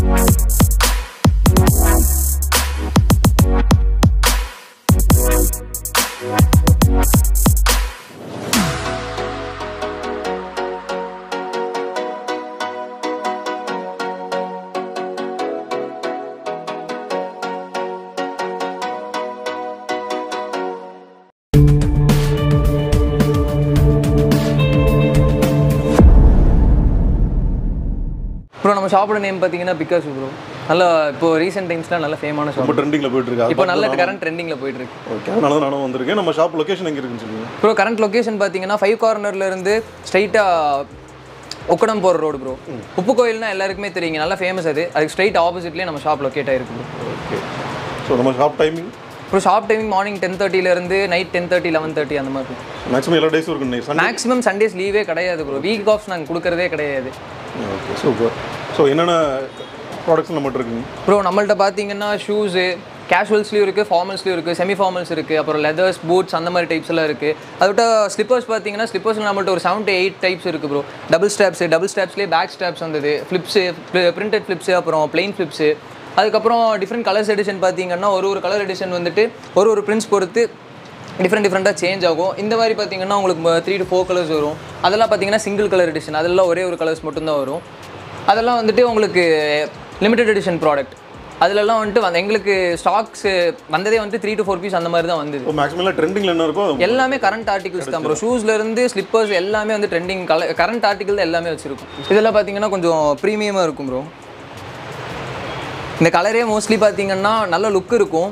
Bro நம்ம ஷாப்போட name பார்த்தீங்கன்னா பிகாஸ் ப்ரோ நல்ல இப்போ ரீசெண்ட் டைம்ஸ்லாம் நல்ல ஃபேமான ஷாப் ரொம்ப ட்ரெண்டிங்கில் போயிட்டு இருக்கு இப்போ நல்ல கரண்ட் ட்ரெண்டிங்கில் போயிட்டு இருக்கு ஓகே அதனால தான் நானும் வந்திருக்கேன் நம்ம ஷாப் லொகேஷன் எங்கே இருக்குன்னு சொல்லுங்க ப்ரோ கரண்ட் லொகேஷன் பார்த்தீங்கன்னா ஃபைவ் கார்னர்ல இருந்து ஸ்ட்ரைட்டாக ஒக்கடம் போகிற ரோடு ப்ரோ உப்பு கோயில்னா எல்லாருக்குமே தெரியுங்க நல்லா ஃபேமஸ் அது அதுக்கு ஸ்ட்ரைட் ஆப்போசிட்லேயே நம்ம ஷாப் லொக்கேட் ஆயிருக்கு ப்ரோ ஓகே ஸோ நம்ம shop timing bro shop timing morning ten தேர்ட்டிலேருந்து night ten thirty eleven thirty அந்த மாதிரி மேக்ஸிமம் எல்லா டேஸும் இருக்கு சண்டே மேக்ஸிமம் சண்டேஸ் லீவே கிடையாது ப்ரோ வீக் ஆஃப்ஸ் நாங்கள் கொடுக்குறதே கிடையாது ஓகே சூப்பர் ஸோ என்னென்ன ப்ராடக்ட்ஸ் நம்மகிட்ட இருக்குங்க ப்ரோ நம்மள்ட்ட பார்த்தீங்கன்னா ஷூஸு கேஷுவல்ஸ்லையும் இருக்குது ஃபார்மல்ஸ்லையும் இருக்குது செமி ஃபார்மல்ஸ் இருக்குது அப்புறம் லெதர்ஸ் பூட்ஸ் அந்த மாதிரி டைப்ஸ் எல்லாம் இருக்குது அதை விட்ட ஸ்லிப்பர்ஸ் பார்த்தீங்கன்னா ஸ்லிப்பர்ஸில் நம்மள்ட்ட ஒரு செவன் டு எயிட் டைப்ஸ் இருக்குது ப்ரோ டபுள் ஸ்டாப்ஸ் டபுள் ஸ்டாப்ஸ்லேயே பேக் ஸ்டாப்ஸ் வந்தது ஃப்ளிப்ஸு பிரிண்டட் ஃப்ளிப்ஸு அப்புறம் பிளெயின் ஃப்ளிப்ஸு அதுக்கப்புறம் டிஃப்ரெண்ட் கலர்ஸ் எடிஷன் பார்த்தீங்கன்னா ஒரு ஒரு கலர் எடிஷன் வந்துட்டு ஒரு ஒரு பிரிண்ட்ஸ் பொறுத்து டிஃப்ரெண்ட் டிஃப்ரெண்ட்டாக சேஞ்ச் ஆகும் இந்த மாதிரி பார்த்தீங்கன்னா உங்களுக்கு த்ரீ டு ஃபோர் கலர்ஸ் வரும் அதெல்லாம் பார்த்தீங்கன்னா சிங்கிள் கலர் எடிஷன் அதெல்லாம் ஒரே ஒரு கலர்ஸ் மட்டும்தான் வரும் அதெல்லாம் வந்துட்டு உங்களுக்கு லிமிடெட் எடிஷன் ப்ராடக்ட் அதுலலாம் வந்துட்டு வந்து எங்களுக்கு ஸ்டாக்ஸ் வந்ததே வந்துட்டு த்ரீ டு ஃபோர் பீஸ் அந்த மாதிரி தான் வந்தது இப்போ மேக்ஸிமம் எல்லாம் ட்ரெண்டிங்கில் என்ன இருக்கோ அது எல்லாமே கரண்ட் ஆர்டிகல்ஸ் தான் ப்ரோ ஷூஸ்ல இருந்து ஸ்லிப்பர்ஸ் எல்லாமே வந்து ட்ரெண்டிங் கல கரண்ட் ஆர்டிகல் தான் எல்லாமே வச்சிருக்கும் இதெல்லாம் பார்த்தீங்கன்னா கொஞ்சம் ப்ரீமியமாக இருக்கும் ப்ரோ இந்த கலரே மோஸ்ட்லி பார்த்தீங்கன்னா நல்ல லுக் இருக்கும்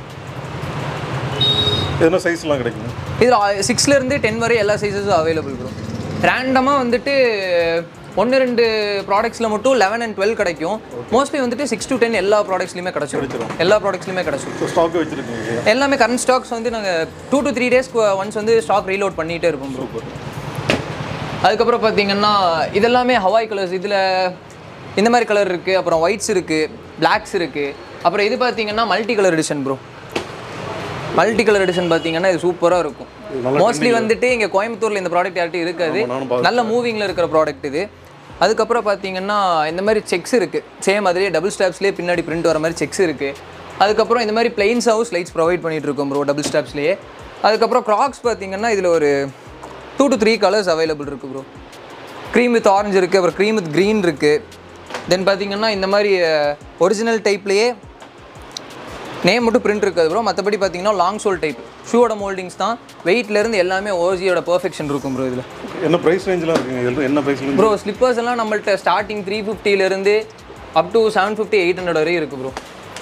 எதுனா சைஸ்லாம் கிடைக்குங்க இதில் சிக்ஸ்லேருந்து டென் வரை எல்லா சைஸஸும் அவைலபிள் ப்ரோ ரேண்டமாக வந்துட்டு ஒன்று ரெண்டு ப்ராடக்ட்ஸில் மட்டும் லெவன் அண்ட் டுவெல் கிடைக்கும் மோஸ்ட்லி வந்துட்டு சிக்ஸ் டு டென் எல்லா ப்ராடக்ட்ஸ்லையுமே கிடச்சிரும் எல்லா ப்ராடக்ட்ஸ்லையுமே கிடச்சிரும் ஸோ ஸ்டாக்கு வச்சுருக்கீங்க இல்லையா எல்லாமே கரண்ட் ஸ்டாக்ஸ் வந்து நாங்கள் டூ டு த்ரீ டேஸ்க்கு ஒன்ஸ் வந்து ஸ்டாக் ரீலோட் பண்ணிகிட்டே இருப்போம் ப்ரோ அதுக்கப்புறம் பார்த்தீங்கன்னா இதெல்லாமே ஹவாய் கலர்ஸ் இதில் இந்த மாதிரி கலர் இருக்குது அப்புறம் ஒயிட்ஸ் இருக்குது பிளாக்ஸ் இருக்குது அப்புறம் இது பார்த்தீங்கன்னா multi colour edition bro multi colour edition பார்த்தீங்கன்னா இது சூப்பராக இருக்கும் மோஸ்ட்லி வந்துட்டு இங்கே கோயம்புத்தூரில் இந்த ப்ராடக்ட் யார்ட்டும் இருக்காது ஆமா, நானும் பார்த்தேன். நல்ல மூவிங்கில் இருக்கிற ப்ராடக்ட் இது அதுக்கப்புறம் பார்த்தீங்கன்னா இந்த மாதிரி செக்ஸ் இருக்குது சேம் அதிலே டபுள் ஸ்டாப்ஸ்லேயே பின்னாடி பிரிண்ட் வர மாதிரி செக்ஸ் இருக்குது அதுக்கப்புறம் இந்த மாதிரி பிளைன்ஸாகவும் ஸ்லைட்ஸ் ப்ரொவைட் பண்ணிட்டு இருக்கோம் ப்ரோ டபுள் ஸ்டாப்ஸ்லேயே அதுக்கப்புறம் க்ராக்ஸ் பார்த்தீங்கன்னா இதில் ஒரு two to three colours available இருக்குது ப்ரோ க்ரீம் வித் ஆரஞ்சு இருக்குது அப்புறம் க்ரீம் வித் க்ரீன் இருக்குது தென் பார்த்தீங்கன்னா இந்த மாதிரி ஒரிஜினல் டைப்லேயே நேம் மட்டும் பிரிண்ட் இருக்காது ப்ரோ மற்றபடி பார்த்தீங்கன்னா லாங் சோல் டைப் ஷூவோட மோல்டிங்ஸ் தான் வெயிட்லேருந்து எல்லாமே ஓஜியோட பெர்ஃபெக்ஷன் இருக்கும் ப்ரோ இதில் என்ன ப்ரைஸ் ரேஞ்செலாம் இருக்குங்க இதில் என்ன ப்ரைஸ்ல ப்ரோ ஸ்லிப்பர்ஸ் எல்லாம் நம்மள்ட்ட ஸ்டார்டிங் த்ரீ ஃபிஃப்டிலேருந்து up to seven fifty eight hundred வரையும் இருக்குது ப்ரோ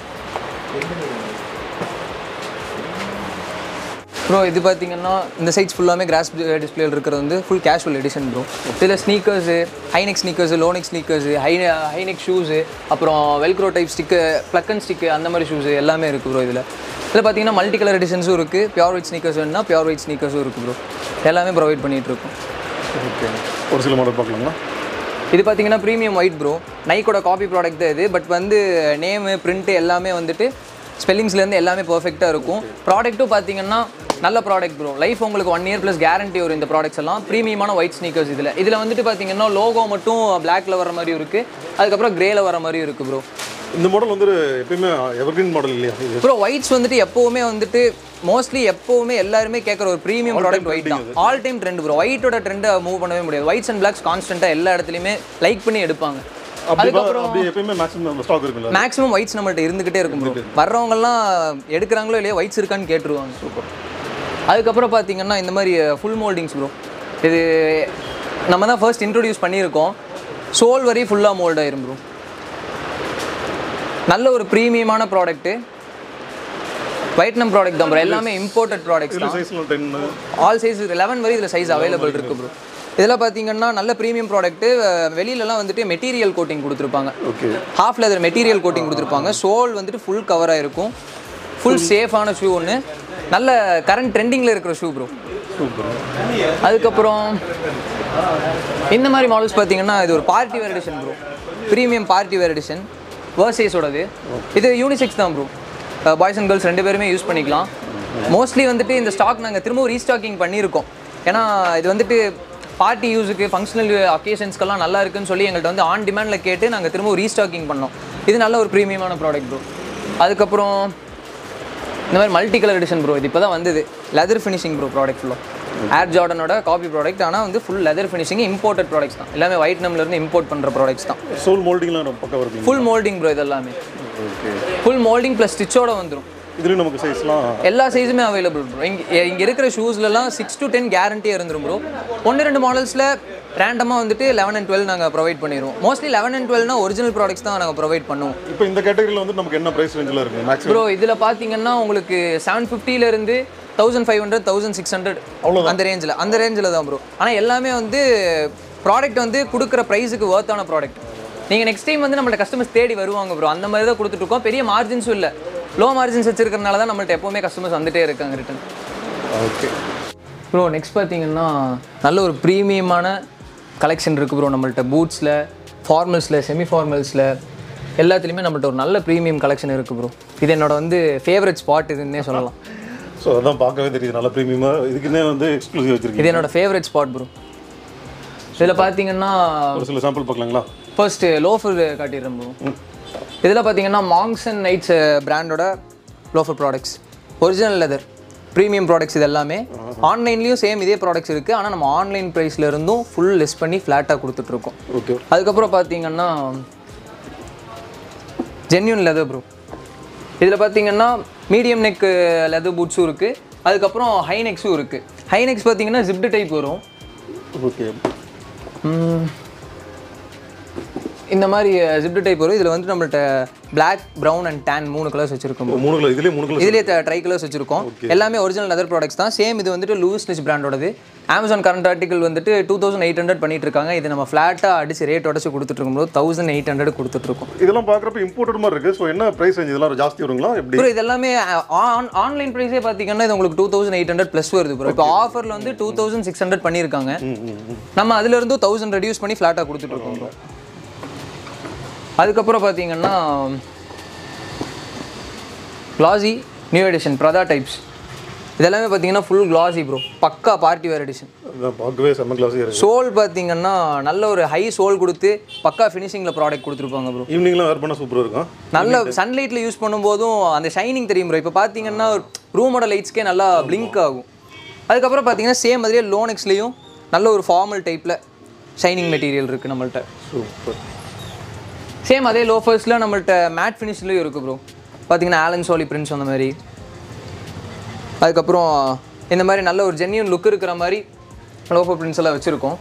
ப்ரோ இது பார்த்தீங்கன்னா இந்த சைட்ஸ் ஃபுல்லாமே கிராஸ் டிஸ்பிளேல இருக்கிறது வந்து ஃபுல் கேஷுவல் எடிஷன் ப்ரோ இதில் sneakers high neck sneakers low neck sneakers high high neck shoes அப்புறம் Velcro type stick pluck and stick அந்த மாதிரி ஷூஸு எல்லாமே இருக்குது ப்ரோ இதில் இதில் பார்த்தீங்கன்னா மல்டி கலர் எடிஷன்ஸும் இருக்குது பியூர் ஒயிட் ஸ்னீக்கர்ஸ் வேணும்னா பியூர் ஒயிட் ஸ்னீக்கர்ஸும் இருக்குது ப்ரோ எல்லாமே ப்ரொவைட் பண்ணிகிட்டு இருக்கோம் ஓகே ஒரு சில மாடல் பார்க்கலாங்களா இது பார்த்தீங்கன்னா ப்ரீமியம் ஒயிட் ப்ரோ நைக்கோட காப்பி ப்ராடக்ட் தான் இது பட் வந்து நேமு பிரிண்ட்டு எல்லாமே வந்துட்டு ஸ்பெல்லிங்ஸ்லேருந்து எல்லாமே பர்ஃபெக்டாக இருக்கும் ப்ராடக்ட்டும் பார்த்தீங்கன்னா நல்ல ப்ராடக்ட் ப்ரோ லைஃப் உங்களுக்கு ஒன் இயர் ப்ளஸ் கேரண்டி வரும் இந்த ப்ராடக்ட்ஸ் எல்லாம் ப்ரீமியமான ஒயிட் ஸ்னீக்கர்ஸ் இதில் இதில் வந்துட்டு பார்த்தீங்கன்னா லோகோ மட்டும் பிளாக்ல வர மாதிரி இருக்குது அதுக்கப்புறம் கிரேல வர மாதிரி இருக்குது ப்ரோ இந்த மாடல் வந்து எப்பயுமே எவர்கிரீன் மாடல் இல்லையா இது ப்ரோ ஒயிட்ஸ் வந்துட்டு எப்போவுமே வந்துட்டு மோஸ்ட்லி எப்போவுமே எல்லாருமே கேட்குற ஒரு ப்ரீமியம் ப்ராடக்ட் ஒயிட் தான் ஆல் டைம் ட்ரெண்ட் ப்ரோ ஒயிட்டோட ட்ரெண்டை மூவ் பண்ணவே முடியாது ஒயிட்ஸ் அண்ட் பிளாக்ஸ் கான்ஸ்டன்ட்டாக எல்லா இடத்துலையுமே லைக் பண்ணி எடுப்பாங்க அப்படி பா- அதுக்கப்புறம் அப்படி எப்பயுமே மேக்ஸிமம் ஸ்டாக் இருக்குல்ல மேக்ஸிமம் ஒயிட்ஸ் நம்மள்ட்ட இருந்துகிட்டே இருக்கும் ப்ரோ வர்றவங்கலாம் எடுக்கிறாங்களோ இல்லையா ஒயிட்ஸ் இருக்கான்னு கேட்டுருவாங்க சூப்பர் அதுக்கப்புறம் பார்த்தீங்கன்னா இந்த மாதிரி ஃபுல் மோல்டிங்ஸ் ப்ரோ இது நம்ம தான் ஃபர்ஸ்ட் இன்ட்ரோடியூஸ் பண்ணியிருக்கோம் சோல் வரி ஃபுல்லாக மோல்ட் ஆயிரும் ப்ரோ நல்ல ஒரு ப்ரீமியமான ப்ராடக்ட்டு வைட்னம் ப்ராடக்ட் தான் ப்ரோ எல்லாமே இம்போர்ட்டட் ப்ராடக்ட்ஸ் இதில் தான் சைஸில் டென் ஆல் சைஸ் லெவன் வரை இதில் சைஸ் அவைலபிள் இருக்குது ப்ரோ இதெல்லாம் பார்த்தீங்கன்னா நல்ல ப்ரீமியம் ப்ராடக்ட்டு வெளியிலலாம் வந்துட்டு மெட்டீரியல் கோட்டிங் கொடுத்துருப்பாங்க okay half leather material coating கொடுத்துருப்பாங்க சோல் வந்துட்டு ஃபுல் கவராக இருக்கும் ஃபுல் சேஃபான ஷூ ஒன்று நல்ல கரண்ட் ட்ரெண்டிங்கில் இருக்கிற ஷூ ப்ரோ சூப்பர் அதுக்கப்புறம் இந்த மாதிரி மாடல்ஸ் பார்த்தீங்கன்னா இது ஒரு party wear edition bro premium party wear edition வேர்சேஸோடது இது யூனிசெக்ஸ் தான் ப்ரோ பாய்ஸ் அண்ட் கேர்ள்ஸ் ரெண்டு பேருமே யூஸ் பண்ணிக்கலாம் மோஸ்ட்லி வந்துட்டு இந்த ஸ்டாக் நாங்கள் திரும்ப ரீஸ்டாக்கிங் பண்ணியிருக்கோம் ஏன்னா இது வந்துட்டு பார்ட்டி யூஸுக்கு ஃபங்க்ஷனல் அக்கேஷன்ஸ்க்கெல்லாம் நல்லா இருக்குன்னு சொல்லி எங்கள்கிட்ட வந்து ஆன் டிமாண்டில் கேட்டு நாங்கள் திரும்ப ரீஸ்டாக்கிங் பண்ணோம் இது நல்ல ஒரு ப்ரீமியமான ப்ராடக்ட் ப்ரோ அதுக்கப்புறம் இந்த மாதிரி மல்டி கலர் எடிஷன் ப்ரோ இது இப்போ தான் வந்தது லெதர் ஃபினிஷிங் ப்ரோ ப்ராடக்ட் ஃபுல்லாக ஏர் ஜார்டனோட காப்பி ப்ராடக்ட் ஆனால் வந்து full leather finishing imported products தான் எல்லாமே ஒயிட் இருந்து இம்போர்ட் பண்ணுற ப்ராடக்ட்ஸ் தான் சோல் மோல்டிங்லாம் நம்ம பக்கம் வருது ஃபுல் மோல்டிங் ப்ரோ இது எல்லாமே ஓகே ஃபுல் மோல்டிங் ப்ளஸ் ஸ்டிச்சோட வந்துடும் இதுலேயும் நமக்கு சைஸ்லாம் எல்லா சைஸுமே அவைலபிள் ப்ரோ இங்கே இங்கே இருக்கிற ஷூஸ்லலாம் சிக்ஸ் to டென் கேரண்டியாக இருந்துரும் ப்ரோ ஒன்று ரெண்டு மாடல்ஸில் ரேண்டமாக வந்துட்டு லெவன் அண்ட் டுவெல் நாங்கள் ப்ரொவைட் பண்ணிடுவோம் மோஸ்ட்லி லெவன் அண்ட் டுவெல்னா ஒரிஜினல் ப்ராடக்ட்ஸ் தான் நாங்கள் ப்ரொவைட் பண்ணுவோம் இப்போ இந்த கேட்டகரியில் வந்து நமக்கு என்ன ப்ரைஸ் ரேஞ்சில் இருக்குது மேக்ஸிமம் ப்ரோ இதில் பார்த்தீங்கன்னா உங்களுக்கு செவன் இருந்து thousand five hundred thousand six hundred அந்த ரேஞ்சில் அந்த ரேஞ்சில் தான் ப்ரோ ஆனால் எல்லாமே வந்து ப்ராடக்ட் வந்து கொடுக்குற ப்ரைஸுக்கு ஒர்த்தான ப்ராடக்ட் நீங்கள் நெக்ஸ்ட் டைம் வந்து நம்மள்ட்ட கஸ்டமர்ஸ் தேடி வருவாங்க ப்ரோ அந்த மாதிரி தான் கொடுத்துட்ருக்கோம் பெரிய மார்ஜின்ஸும் இல்லை லோ மார்ஜின்ஸ் வச்சிருக்கறனால தான் நம்மள்ட்ட எப்போவுமே கஸ்டமர்ஸ் வந்துட்டே இருக்காங்க ரிட்டன் ஓகே ப்ரோ நெக்ஸ்ட் பார்த்தீங்கன்னா நல்ல ஒரு ப்ரீமியமான கலெக்ஷன் இருக்குது ப்ரோ நம்மள்ட்ட பூட்ஸில் ஃபார்மல்ஸில் செமி ஃபார்மல்ஸில் எல்லாத்துலேயுமே நம்மள்ட்ட ஒரு நல்ல ப்ரீமியம் கலெக்ஷன் இருக்குது ப்ரோ இது என்னோட வந்து ஃபேவரட் ஸ்பாட் இதுன்னே சொல்லலாம் ஸோ அதான் பார்க்கவே தெரியுது நல்லா ப்ரீமியமாக இதுக்குன்னே வந்து எக்ஸ்க்ளூசிவ் வச்சிருக்கீங்க இது என்னோட ஃபேவரட் ஸ்பாட் ப்ரோ இதில் பார்த்தீங்கன்னா ஒரு சில சாம்பிள் பார்க்கலாங்களா ஃபர்ஸ்ட்டு லோஃபர் காட்டிடுறேன் ப்ரோ இதில் பார்த்தீங்கன்னா மாங்ஸ் அண்ட் நைட்ஸ் பிராண்டோட loafer products original leather premium products இது எல்லாமே ஆன்லைன்லேயும் சேம் இதே ப்ராடக்ட்ஸ் இருக்குது ஆனால் நம்ம ஆன்லைன் ப்ரைஸில் இருந்தும் ஃபுல் லெஸ் பண்ணி ஃப்ளாட்டாக கொடுத்துட்ருக்கோம் ஓகே அதுக்கப்புறம் பார்த்தீங்கன்னா ஜென்யூன் லெதர் ப்ரோ இதில் பார்த்தீங்கன்னா மீடியம் நெக் லெதர் பூட்ஸும் இருக்குது அதுக்கப்புறம் ஹை நெக்ஸும் இருக்குது ஹை நெக்ஸ் பார்த்தீங்கன்னா ஜிப்டு டைப் வரும் ஓகே ம், இந்த மாதிரி ஜிப்டு டைப் வரும் இதில் வந்து நம்மள்ட்ட Black ப்ரௌன் அண்ட் tan மூணு கலர்ஸ் வச்சுருக்கோம் மூணு கிலோ இதுலேயே மூணு கிலோ இதுலேயே ட்ரை கலர்ஸ் வச்சிருக்கோம் எல்லாமே ஒரிஜினல் லெதர் ப்ராடக்ட்ஸ் தான் சேம் இது வந்துட்டு லூஸ் நிச் பிராண்டோடது அமேசான் கரண்ட் ஆர்டிகல் வந்துட்டு டூ தௌசண்ட் எயிட் ஹண்ட்ரட் பண்ணிட்டு இருக்காங்க இது நம்ம ஃப்ளாட்டாக அடிச்சு ரேட் உடச்சு கொடுத்துட்டு இருக்கும்போது தௌசண்ட் எயிட் ஹண்ட்ரட் கொடுத்துட்ருக்கோம் இதெல்லாம் பார்க்குறப்ப இம்போர்ட்டட் மாதிரி இருக்குது ஸோ என்ன ப்ரைஸ் ரேஞ்ச் இதெல்லாம் ஜாஸ்தி வருங்களா எப்படி ப்ரோ இதெல்லாமே ஆன் ஆன்லைன் ப்ரைஸே பார்த்தீங்கன்னா இது உங்களுக்கு two thousand eight hundred plus வருது ப்ரோ இப்போ ஆஃபரில் வந்து டூ தௌசண்ட் சிக்ஸ் ஹண்ட்ரட் பண்ணியிருக்காங்க ம் ம் ம் நம்ம அதுல இருந்து தௌசண்ட் ரெடியூஸ் பண்ணி ஃப்ளாட்டாக கொடுத்துட்டு இருக்கோம் bro. அதுக்கப்புறம் பார்த்தீங்கன்னா classy new edition Prada types இதெல்லாமே பார்த்தீங்கன்னா ஃபுல் கிளாசி ப்ரோ பக்கா பார்ட்டி வேர் எடிஷன் அதான் பார்க்கவே செம்ம கிளாஸியாக இருக்குது சோல் பார்த்தீங்கன்னா நல்ல ஒரு ஹை சோல் கொடுத்து பக்கா ஃபினிஷிங்கில் ப்ராடக்ட் கொடுத்துருப்பாங்க ப்ரோ ஈவினிங்லாம் வேர் பண்ணால் சூப்பராக இருக்கும் நல்ல சன்லைட்டில் யூஸ் பண்ணும்போதும் அந்த ஷைனிங் தெரியும் ப்ரோ இப்போ பார்த்தீங்கன்னா ரூமோட லைட்ஸ்க்கே நல்லா பிளிங்க் ஆகும் அதுக்கப்புறம் பார்த்தீங்கன்னா சேம் மாதிரியே லோனெக்ஸ்லேயும் நல்ல ஒரு ஃபார்மல் டைப்பில் ஷைனிங் மெட்டீரியல் இருக்குது நம்மள்ட்ட சூப்பர் சேம் அதே லோஃபர்ஸில் நம்மள்ட்ட மேட் ஃபினிஷ்லேயும் இருக்குது ப்ரோ பார்த்தீங்கன்னா ஆலன் சோலி பிரிண்ட்ஸ் அந்த மாதிரி அதுக்கப்புறம் இந்த மாதிரி நல்ல ஒரு ஜென்யூன் லுக் இருக்கிற மாதிரி லோஃபர் பிரிண்ட்ஸ் எல்லாம் வச்சுருக்கோம்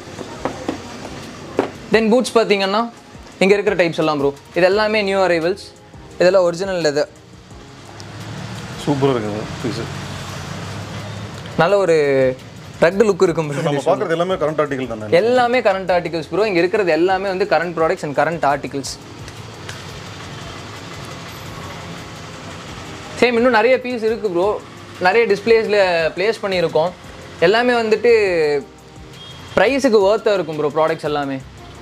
தென் பூட்ஸ் பார்த்தீங்கன்னா இங்கே இருக்கிற டைப்ஸ் எல்லாம் ப்ரோ இது எல்லாமே நியூ அரைவல்ஸ் இதெல்லாம் ஒரிஜினல் இது சூப்பராக இருக்குங்க பீஸு நல்ல ஒரு ரெட் லுக் இருக்கும் bro. நம்ம பார்க்குறது எல்லாமே கரண்ட் ஆர்டிகல் தானே எல்லாமே கரண்ட் ஆர்டிகல்ஸ் ப்ரோ இங்கே இருக்கிறது எல்லாமே வந்து current products and current articles same இன்னும் நிறைய பீஸ் இருக்குது ப்ரோ நிறைய டிஸ்பிளேஸில் ப்ளேஸ் பண்ணியிருக்கோம் எல்லாமே வந்துட்டு ப்ரைஸுக்கு ஒர்த்தாக இருக்கும் ப்ரோ ப்ராடக்ட்ஸ் எல்லாமே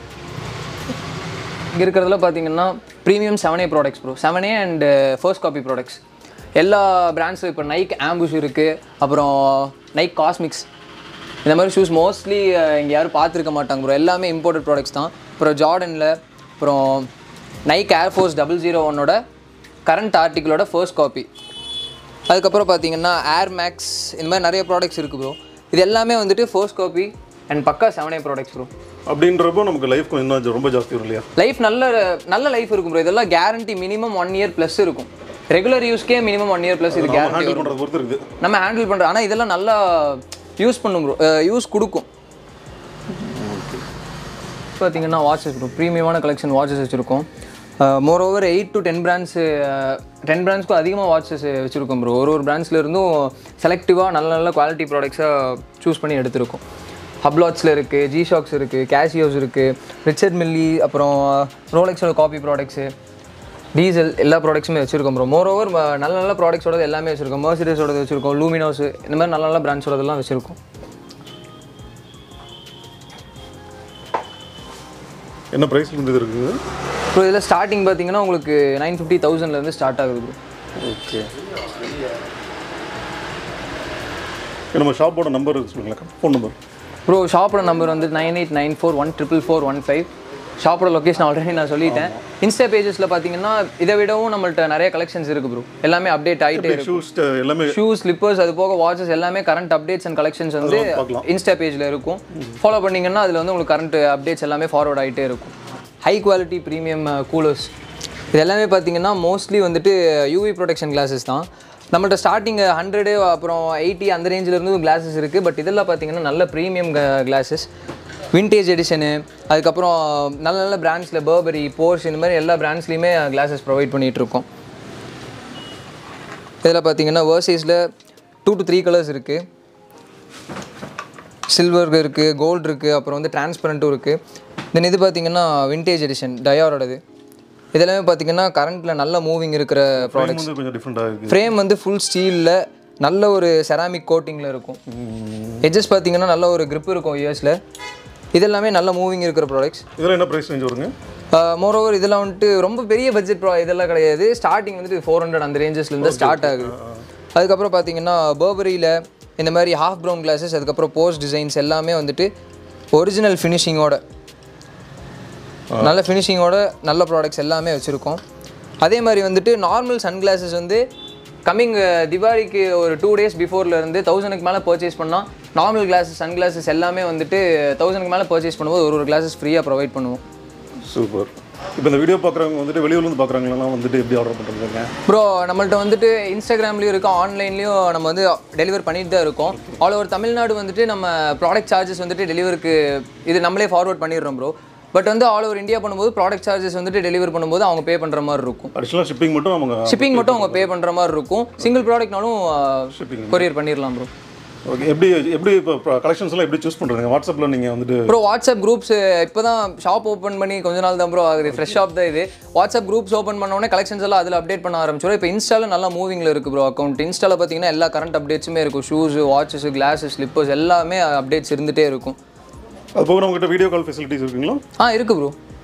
இங்கே இருக்கிறதுல பார்த்தீங்கன்னா premium seven A products bro seven A and first copy products எல்லா பிராண்ட்ஸும் இப்போ நைக் ஆம்புஷ் இருக்குது அப்புறம் நைக் காஸ்மிக்ஸ் இந்த மாதிரி ஷூஸ் மோஸ்ட்லி இங்கே யாரும் பார்த்துருக்க மாட்டாங்க ப்ரோ எல்லாமே இம்போர்ட்டட் ப்ராடக்ட்ஸ் தான் அப்புறம் ஜார்டனில் அப்புறம் நைக் ஏர்ஃபோர்ஸ் டபுள் ஜீரோ ஒன்னோட கரண்ட் ஆர்டிக்கிளோட ஃபர்ஸ்ட் காப்பி அதுக்கப்புறம் பார்த்தீங்கன்னா ஏர் மேக்ஸ் இந்த மாதிரி நிறைய ப்ராடக்ட்ஸ் இருக்குது ப்ரோ இது எல்லாமே வந்துட்டு ஃபர்ஸ்ட் காப்பி அண்ட் பக்கா செவன் ஏ ப்ராடக்ட்ஸ் ப்ரோ அப்படின்றப்போ நமக்கு லைஃப் இன்னும் ரொம்ப ஜாஸ்தி வரும் இல்லையா லைஃப் நல்ல நல்ல லைஃப் இருக்கும் ப்ரோ இதெல்லாம் guarantee minimum one year plus இருக்கும் ரெகுலர் யூஸ்க்கே மினிமம் ஒன் இயர் ப்ளஸ் இது நம்ம கேரண்டி ஹேண்டில் பண்ணுறது பொறுத்து இருக்குது நம்ம ஹேண்டில் பண்ணுறோம் ஆனால் இதெல்லாம் நல்லா யூஸ் பண்ணும் ப்ரோ யூஸ் கொடுக்கும் பார்த்தீங்கன்னா வாட்சஸ் ப்ரோ ப்ரீமியமான கலெக்ஷன் வாட்சஸ் வச்சுருக்கோம் more over eight to ten brands ten பிராண்ட்ஸ்க்கும் அதிகமாக வாட்சஸ் வச்சுருக்கோம் ப்ரோ ஒரு ஒரு பிராண்ட்ஸ்ல இருந்தும் செலக்டிவாக நல்ல நல்ல குவாலிட்டி ப்ராடக்ட்ஸாக சூஸ் பண்ணி எடுத்திருக்கோம் ஹப்லாட்ஸில் இருக்குது ஜி ஷாக்ஸ் இருக்குது கேஷியோஸ் இருக்குது ரிச்சர்ட் மில்லி அப்புறம் ரோலெக்ஸோட காப்பி ப்ராடக்ட்ஸு டீசல் எல்லா ப்ராடக்ட்ஸுமே வச்சிருக்கோம் ப்ரோ மோர் ஓவர் நல்ல நல்ல ப்ராடக்ட்ஸோட எல்லாமே வச்சிருக்கோம் மர்சிடஸோட வச்சிருக்கோம் லூமினோஸ் இந்த மாதிரி நல்ல நல்ல பிராண்ட்ஸோடதெல்லாம் வச்சிருக்கோம் என்ன ப்ரைஸ்ல இருந்து இது இருக்குங்க ப்ரோ இதில் ஸ்டார்டிங் பார்த்தீங்கன்னா உங்களுக்கு நைன் ஃபிஃப்டி தௌசண்ட்லேருந்து ஸ்டார்ட் ஆகுது ப்ரோ ஓகே நம்ம ஷாப்போட நம்பர் சொல்லுங்களேன் ஃபோன் நம்பர் ப்ரோ ஷாப்போட நம்பர் வந்து nine eight nine four one triple four one five ஷாப்போட லொக்கேஷன் ஆல்ரெடி நான் சொல்லிட்டேன் இன்ஸ்டா பேஜஸில் பார்த்தீங்கன்னா இதை விடவும் நம்மள்ட்ட நிறைய கலெக்ஷன்ஸ் இருக்குது ப்ரோ எல்லாமே அப்டேட் ஆகிட்டே இருக்கு ஷூஸ் எல்லாமே ஷூஸ் ஸ்லிப்பர்ஸ் அது போக வாட்சஸ் எல்லாமே கரண்ட் அப்டேட்ஸ் அண்ட் கலெக்ஷன்ஸ் வந்து பார்க்கலாம். இன்ஸ்டா பேஜில் இருக்கும் ஃபாலோ பண்ணீங்கன்னா அதில் வந்து உங்களுக்கு கரண்ட் அப்டேட்ஸ் எல்லாமே ஃபார்வர்ட் ஆகிட்டே இருக்கும் ஹை குவாலிட்டி ப்ரீமியம் கூலர்ஸ் இது எல்லாமே பார்த்தீங்கன்னா மோஸ்ட்லி வந்துட்டு யூவி ப்ரொடெக்ஷன் கிளாஸஸ் தான் நம்மள்ட்ட ஸ்டார்டிங் ஹண்ட்ரடு அப்புறம் எயிட்டி அந்த ரேஞ்சில் இருந்து கிளாஸஸ் இருக்குது பட் இதெல்லாம் பார்த்தீங்கன்னா நல்ல ப்ரீமியம் கிளாஸஸ் விண்டேஜ் எடிஷனு அதுக்கப்புறம் நல்ல நல்ல பிராண்ட்ஸில் பர்பரி போர்ஸ் இந்த மாதிரி எல்லா பிராண்ட்ஸ்லையுமே கிளாஸஸ் ப்ரொவைட் பண்ணிகிட்டு இருக்கோம் இதில் பார்த்தீங்கன்னா வேர்சைஸில் டூ டு த்ரீ கலர்ஸ் இருக்குது சில்வர் இருக்குது கோல்டு இருக்குது அப்புறம் வந்து டிரான்ஸ்பரண்ட்டும் இருக்குது தென் இது பார்த்தீங்கன்னா விண்டேஜ் எடிஷன் டயாரோடது இதெல்லாமே பார்த்தீங்கன்னா கரண்ட்டில் நல்ல மூவிங் இருக்கிற ப்ராடக்ட் வந்து கொஞ்சம் டிஃப்ரெண்ட்டாக இருக்குது ஃப்ரேம் வந்து ஃபுல் ஸ்டீலில் நல்ல ஒரு செராமிக் கோட்டிங்கில் இருக்கும் எட்ஜஸ் பார்த்தீங்கன்னா நல்ல ஒரு grip இருக்கும் யூஎஸில் இதெல்லாமே நல்ல மூவிங் இருக்கிற ப்ராடக்ட்ஸ் இதெல்லாம் என்ன ப்ரைஸ் ரேஞ்ச் வருங்க மோரோவர் இதெல்லாம் வந்துட்டு ரொம்ப பெரிய பட்ஜெட் ப்ரா இதெல்லாம் கிடையாது ஸ்டார்டிங் வந்துட்டு ஃபோர் ஹண்ட்ரட் அந்த ரேஞ்சஸ்லேருந்து ஸ்டார்ட் ஆகுது அதுக்கப்புறம் பார்த்தீங்கன்னா பர்பரியில் இந்த மாதிரி ஹாஃப் ப்ரௌன் கிளாஸஸ் அதுக்கப்புறம் போஸ்ட் டிசைன்ஸ் எல்லாமே வந்துட்டு ஒரிஜினல் ஃபினிஷிங்கோட நல்ல ஃபினிஷிங்கோட நல்ல ப்ராடக்ட்ஸ் எல்லாமே வச்சுருக்கோம் அதே மாதிரி வந்துட்டு நார்மல் சன் கிளாஸஸ் வந்து கம்மிங் திவாலிக்கு ஒரு டூ டேஸ் இருந்து தௌசண்ட்க்கு மேலே பர்ச்சேஸ் பண்ணால் நார்மல் கிளாஸஸ் சன் கிளாஸஸ் எல்லாமே வந்துட்டு தௌசண்ட்க்கு மேலே பர்ச்சேஸ் பண்ணும்போது ஒரு ஒரு கிளாஸஸ் ஃப்ரீயாக ப்ரொவைட் பண்ணுவோம் சூப்பர் இப்போ இந்த வீடியோ பார்க்குறவங்க வந்துட்டு வெளியூர்லேருந்து பார்க்குறவங்களாம் வந்துட்டு எப்படி ஆர்டர் பண்ணுறதுங்க ப்ரோ நம்மள்ட்ட வந்துட்டு இன்ஸ்டாகிராம்லேயும் இருக்கும் ஆன்லைன்லேயும் நம்ம வந்து டெலிவர் பண்ணிட்டு தான் இருக்கோம் ஆல் ஓவர் தமிழ்நாடு வந்துட்டு நம்ம ப்ராடக்ட் சார்ஜஸ் வந்துட்டு டெலிவருக்கு இது நம்மளே ஃபார்வர்ட் பண்ணிடுறோம் ப்ரோ பட் வந்து ஆல் ஓவர் இந்தியா பண்ணும்போது ப்ராடக்ட் சார்ஜஸ் வந்துட்டு டெலிவர் பண்ணும்போது அவங்க பே பண்ணுற மாதிரி இருக்கும் அடிஷ்னலாக ஷிப்பிங் மட்டும் அவங்க ஷிப்பிங் மட்டும் அவங்க பே பண்ணுற மாதிரி இருக்கும் சிங்கிள் ப்ராடக்ட்னாலும் கொரியர் பண்ணிடலாம் ப்ரோ ஓகே எப்படி எப்படி இப்போ கலெக்ஷன்ஸ்லாம் எப்படி சூஸ் பண்ணுறதுங்க வாட்ஸ்அப்பில் நீங்கள் வந்துட்டு ப்ரோ வாட்ஸ்அப் குரூப்ஸ் இப்போ தான் ஷாப் ஓப்பன் பண்ணி கொஞ்ச நாள் தான் ப்ரோ ஆகுது ஃப்ரெஷ் ஷாப் தான் இது வாட்ஸ்அப் குரூப்ஸ் ஓப்பன் பண்ண உடனே கலெக்ஷன்ஸ் எல்லாம் அதில் அப்டேட் பண்ண ஆரம்பிச்சோம் இப்போ இன்ஸ்டால நல்லா மூவிங்கில் இருக்குது ப்ரோ அக்கௌண்ட் இன்ஸ்டால பார்த்தீங்கன்னா எல்லா கரண்ட் அப்டேட்ஸுமே இருக்கும் ஷூஸ் வாட்சஸ் கிளாஸஸ் ஸ்லிப்பர்ஸ் எல்லாமே அப்டேட்ஸ் இருந்துகிட்டே இருக்கும் அது போக நம்மகிட்ட வீடியோ கால் ஃபெசிலிட்டிஸ் இருக்குங்களா ஆ இருக்குது ப்ரோ